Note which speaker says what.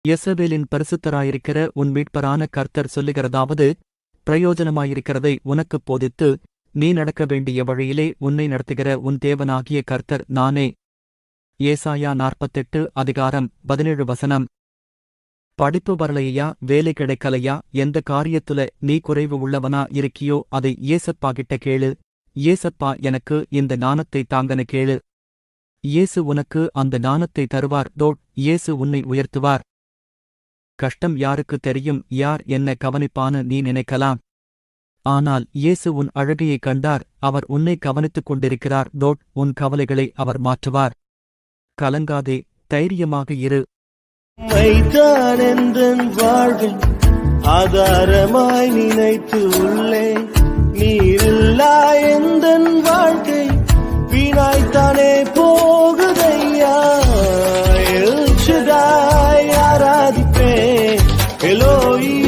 Speaker 1: யெசபேலின் பரிசுத்தராயிருக்கிற உன் மீட்பரான கர்த்தர் சொல்லுகிறதாவது பிரயோஜனமாயிருக்கிறதை உனக்குப் போதித்து நீ நடக்க வேண்டிய வழியிலே உன்னை நடத்துகிற உன் தேவனாகிய கர்த்தர் நானே ஏசாயா நாற்பத்தெட்டு அதிகாரம் பதினேழு வசனம் படிப்பு வரலையா வேலை கிடைக்கலையா எந்த காரியத்துல நீ குறைவு உள்ளவனா இருக்கியோ அதை ஏசப்பாகிட்ட கேளு ஏசப்பா எனக்கு இந்த ஞானத்தை தாங்கன கேளு இயேசு உனக்கு அந்த ஞானத்தை தருவார் டோட் இயேசு உன்னை உயர்த்துவார் கஷ்டம் யாருக்கு தெரியும் யார் என்ன கவனிப்பான்னு நீ நினைக்கலாம் ஆனால் இயேசு உன் அழகையைக் கண்டார் அவர் உன்னை கவனித்துக் கொண்டிருக்கிறார் டோட் உன் கவலைகளை அவர் மாற்றுவார் கலங்காதே தைரியமாக இரு
Speaker 2: மைதான் எந்தன் வாழ்வில் ஆதாரமாய் நினைத்து உள்ளே நீரில்லா எந்தன் வாழ்க்கை வீணாய்த்தானே போகுதையா எல்ஷதாய் ஆராதிப்பேன் எலோயி